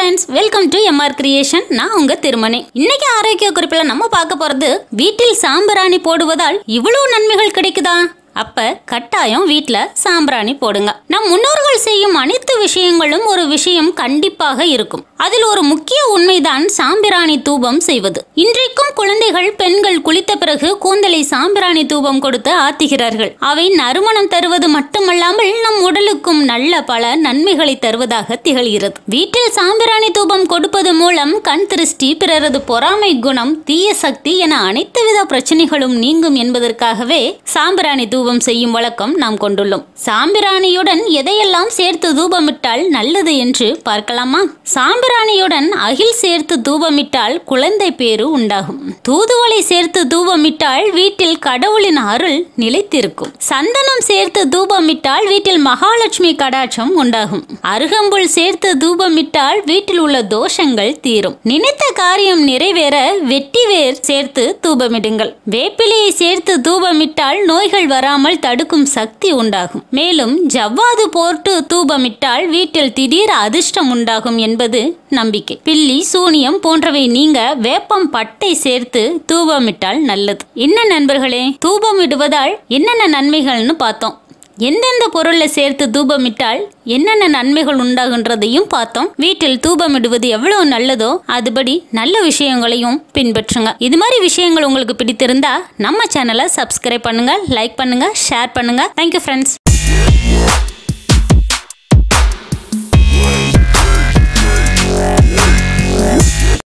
Friends welcome to M R creation நான் உங்க திருமணி இன்னைக்கு ஆரோக்கிய குறிப்பில் நம்ம பார்க்க போறது வீட்டில் சாம்பிராணி போடுவதால் இவ்வளவு நன்மைகள் கிடைக்குதா அப்ப கட்டாயம் வீட்ல சாம்பிராணி போடுங்க நம் முன்னோர்கள் செய்யும் அனைத்து விஷயங்களும் ஒரு விஷயம் கண்டிப்பாக இருக்கும் அதில் ஒரு முக்கிய உண்மைதான் சாம்பிராணி தூபம் செய்வது இன்றைக்கும் குழந்தைகள் பெண்கள் குளித்த பிறகு கூந்தலை சாம்பிராணி தூபம் கொடுத்து ஆத்துகிறார்கள் அவை நறுமணம் தருவது மட்டுமல்லாமல் நம் உடலுக்கும் நல்ல பல நன்மைகளை தருவதாக திகழ்கிறது வீட்டில் சாம்பிராணி தூபம் கொடுப்பது மூலம் கண் திருஷ்டி பிறரது பொறாமை குணம் தீய சக்தி என அனைத்து வித பிரச்சனைகளும் நீங்கும் என்பதற்காகவே சாம்பிராணி தூபம் செய்யும் வழக்கம் நாம் கொண்டுள்ளோம் சாம்பிராணியுடன் எதையெல்லாம் சேர்த்து தூபமிட்டால் நல்லது என்று பார்க்கலாமா சாம்பிராணியுடன் அகில் சேர்த்து தூபமிட்டால் குழந்தை பேரு உண்டாகும் தூதுவளை சேர்த்து தூபமிட்டால் வீட்டில் கடவுளின் அருள் நிலைத்திருக்கும் சந்தனம் சேர்த்து தூபமிட்டால் வீட்டில் மகாலட்சுமி கடாட்சம் உண்டாகும் அருகம்புல் சேர்த்து தூபமிட்டால் வீட்டில் உள்ள தோஷங்கள் தீரும் நினைத்த காரியம் நிறைவேற வெட்டிவேர் சேர்த்து தூபமிடுங்கள் வேப்பிலையை சேர்த்து தூபமிட்டால் நோய்கள் வராமல் தடுக்கும் சக்தி உண்டாகும் மேலும் ஜவ்வாது போட்டு தூபமிட்டால் வீட்டில் திடீர் அதிர்ஷ்டம் உண்டாகும் என்பது நம்பிக்கை பில்லி சூனியம் போன்றவை நீங்க வேப்பம் பட்டை சேர்த்து தூபமிட்டால் நல்லது என்ன நண்பர்களே தூபமிடுவதால் என்னென்ன நன்மைகள்னு பார்த்தோம் எந்தெந்த பொருளை சேர்த்து தூபமிட்டால் என்னென்ன நன்மைகள் உண்டாகுன்றதையும் பார்த்தோம் வீட்டில் தூபமிடுவது எவ்வளவு நல்லதோ அதுபடி நல்ல விஷயங்களையும் பின்பற்றுங்க இது மாதிரி விஷயங்கள் உங்களுக்கு பிடித்திருந்தா நம்ம சேனலை சப்ஸ்கிரைப் பண்ணுங்க லைக் பண்ணுங்க ஷேர் பண்ணுங்க தேங்க்யூ ஃப்ரெண்ட்ஸ் Yeah.